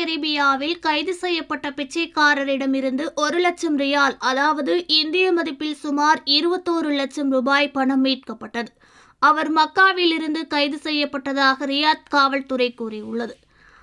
அரேபியாவில் கைது செய்யப்பட்ட பிச்சைக்காரரிடமிருந்து ஒரு லட்சம் ரியால் அதாவது இந்திய மதிப்பில் சுமார் இருபத்தோரு லட்சம் ரூபாய் பணம் மீட்கப்பட்டது அவர் மக்காவில் இருந்து கைது செய்யப்பட்டதாக ரியாத் காவல்துறை கூறியுள்ளது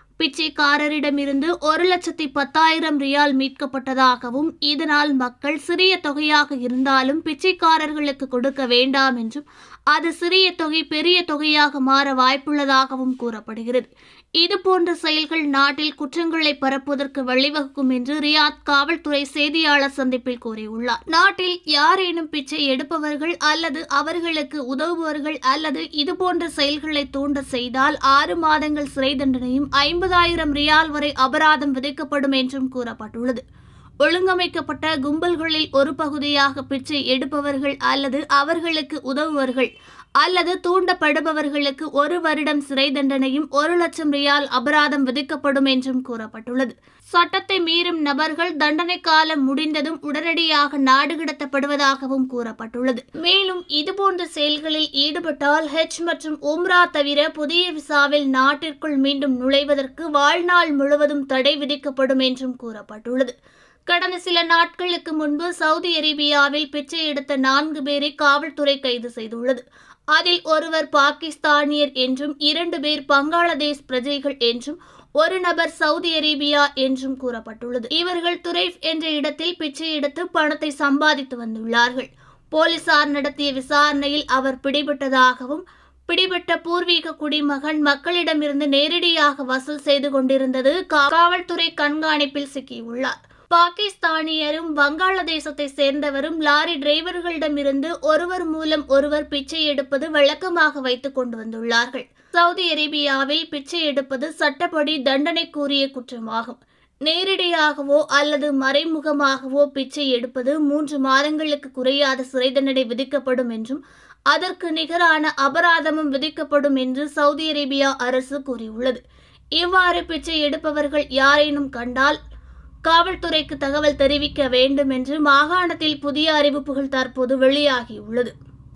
பிச்சைக்காரரிடமிருந்து ஒரு லட்சத்தி பத்தாயிரம் ரியால் மீட்கப்பட்டதாகவும் இதனால் மக்கள் சிறிய தொகையாக இருந்தாலும் பிச்சைக்காரர்களுக்கு கொடுக்க வேண்டாம் என்றும் அது சிறிய தொகை பெரிய தொகையாக மாற வாய்ப்புள்ளதாகவும் கூறப்படுகிறது இதுபோன்ற செயல்கள் நாட்டில் குற்றங்களை பரப்புவதற்கு வழிவகுக்கும் என்று ரியாத் காவல்துறை செய்தியாளர் சந்திப்பில் கூறியுள்ளார் நாட்டில் யாரேனும் பிச்சை எடுப்பவர்கள் அல்லது அவர்களுக்கு உதவுபவர்கள் அல்லது இதுபோன்ற செயல்களை தூண்ட செய்தால் ஆறு மாதங்கள் சிறை தண்டனையும் ஐம்பதாயிரம் ரியால் வரை அபராதம் விதிக்கப்படும் என்றும் கூறப்பட்டுள்ளது ஒழுங்கமைக்கப்பட்ட கும்பல்களில் ஒரு பகுதியாக பிச்சை எடுப்பவர்கள் அல்லது அவர்களுக்கு உதவுவர்கள் அல்லது தூண்டப்படுபவர்களுக்கு ஒரு வருடம் சிறை தண்டனையும் ஒரு லட்சம் ரியால் அபராதம் விதிக்கப்படும் என்றும் கூறப்பட்டுள்ளது சட்டத்தை மீறும் நபர்கள் தண்டனை காலம் முடிந்ததும் உடனடியாக நாடு கடத்தப்படுவதாகவும் கூறப்பட்டுள்ளது மேலும் இதுபோன்ற செயல்களில் ஈடுபட்டால் ஹெச் மற்றும் உம்ரா தவிர புதிய விசாவில் நாட்டிற்குள் மீண்டும் நுழைவதற்கு வாழ்நாள் முழுவதும் தடை விதிக்கப்படும் என்றும் கூறப்பட்டுள்ளது கடந்த சில நாட்களுக்கு முன்பு சவுதி அரேபியாவில் பிச்சை எடுத்த நான்கு பேரை காவல்துறை கைது செய்துள்ளது அதில் ஒருவர் பாகிஸ்தானியர் என்றும் இரண்டு பேர் பங்களாதேஷ் பிரஜைகள் என்றும் ஒரு நபர் சவுதி அரேபியா என்றும் கூறப்பட்டுள்ளது இவர்கள் துரைஃப் என்ற இடத்தில் பிச்சை எடுத்து பணத்தை சம்பாதித்து வந்துள்ளார்கள் போலீசார் நடத்திய விசாரணையில் அவர் பிடிபட்டதாகவும் பிடிபட்ட பூர்வீக குடிமகன் மக்களிடமிருந்து நேரடியாக வசூல் செய்து கொண்டிருந்தது காவல்துறை கண்காணிப்பில் சிக்கியுள்ளார் பாகிஸ்தானியரும் வங்காளதேசத்தை சேர்ந்தவரும் லாரி டிரைவர்களிடமிருந்து ஒருவர் மூலம் ஒருவர் பிச்சை எடுப்பது வழக்கமாக வைத்துக் கொண்டு வந்துள்ளார்கள் சவுதி அரேபியாவில் பிச்சை எடுப்பது சட்டப்படி தண்டனைக்குரிய குற்றமாகும் நேரடியாகவோ அல்லது மறைமுகமாகவோ பிச்சை எடுப்பது மூன்று மாதங்களுக்கு குறையாத சிறை தண்டனை விதிக்கப்படும் என்றும் அதற்கு நிகரான அபராதமும் விதிக்கப்படும் என்று சவுதி அரேபியா அரசு கூறியுள்ளது இவ்வாறு பிச்சை எடுப்பவர்கள் யாரேனும் கண்டால் காவல்துறைக்கு தகவல் தெரிவிக்க வேண்டும் என்று மாகாணத்தில் புதிய அறிவிப்புகள் தற்போது வெளியாகியுள்ளது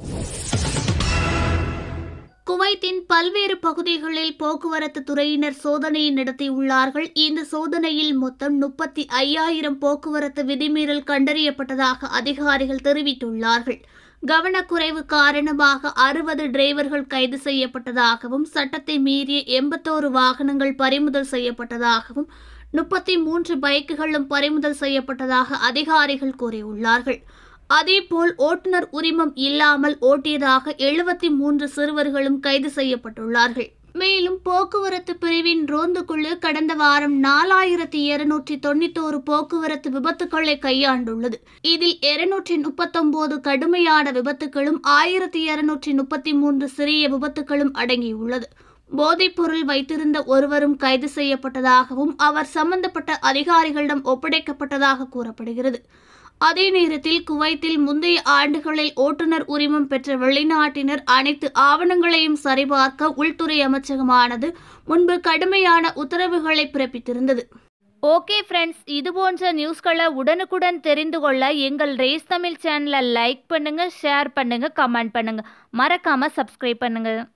குவைத்தின் பல்வேறு பகுதிகளில் போக்குவரத்து துறையினர் சோதனையை நடத்தியுள்ளார்கள் இந்த சோதனையில் மொத்தம் முப்பத்தி ஐயாயிரம் போக்குவரத்து விதிமீறல் கண்டறியப்பட்டதாக அதிகாரிகள் தெரிவித்துள்ளார்கள் கவனக்குறைவு காரணமாக அறுபது டிரைவர்கள் கைது செய்யப்பட்டதாகவும் சட்டத்தை மீறிய எண்பத்தோரு வாகனங்கள் பறிமுதல் செய்யப்பட்டதாகவும் முப்பத்தி மூன்று பைக்குகளும் பறிமுதல் செய்யப்பட்டதாக அதிகாரிகள் கூறியுள்ளார்கள் அதேபோல் ஓட்டுநர் உரிமம் இல்லாமல் ஓட்டியதாக எழுபத்தி மூன்று சிறுவர்களும் கைது செய்யப்பட்டுள்ளார்கள் மேலும் போக்குவரத்து பிரிவின் ரோந்து குழு கடந்த வாரம் நாலாயிரத்தி இருநூற்றி தொண்ணூத்தோரு போக்குவரத்து விபத்துக்களை கையாண்டுள்ளது இதில் இருநூற்றி முப்பத்தொன்பது கடுமையான விபத்துகளும் ஆயிரத்தி இருநூற்றி முப்பத்தி மூன்று சிறிய விபத்துகளும் அடங்கியுள்ளது போதைப்பொருள் வைத்திருந்த ஒருவரும் கைது செய்யப்பட்டதாகவும் அவர் சம்பந்தப்பட்ட அதிகாரிகளிடம் ஒப்படைக்கப்பட்டதாக கூறப்படுகிறது அதே நேரத்தில் குவைத்தில் முந்தைய ஆண்டுகளில் ஓட்டுநர் உரிமம் பெற்ற வெளிநாட்டினர் அனைத்து ஆவணங்களையும் சரிபார்க்க உள்துறை அமைச்சகமானது முன்பு கடுமையான உத்தரவுகளை பிறப்பித்திருந்தது ஓகே ஃப்ரெண்ட்ஸ் இது போன்ற நியூஸ்களை உடனுக்குடன் தெரிந்து கொள்ள எங்கள் ரேஸ் தமிழ் சேனலை லைக் பண்ணுங்க ஷேர் பண்ணுங்க கமெண்ட் பண்ணுங்க மறக்காம சப்ஸ்கிரைப் பண்ணுங்க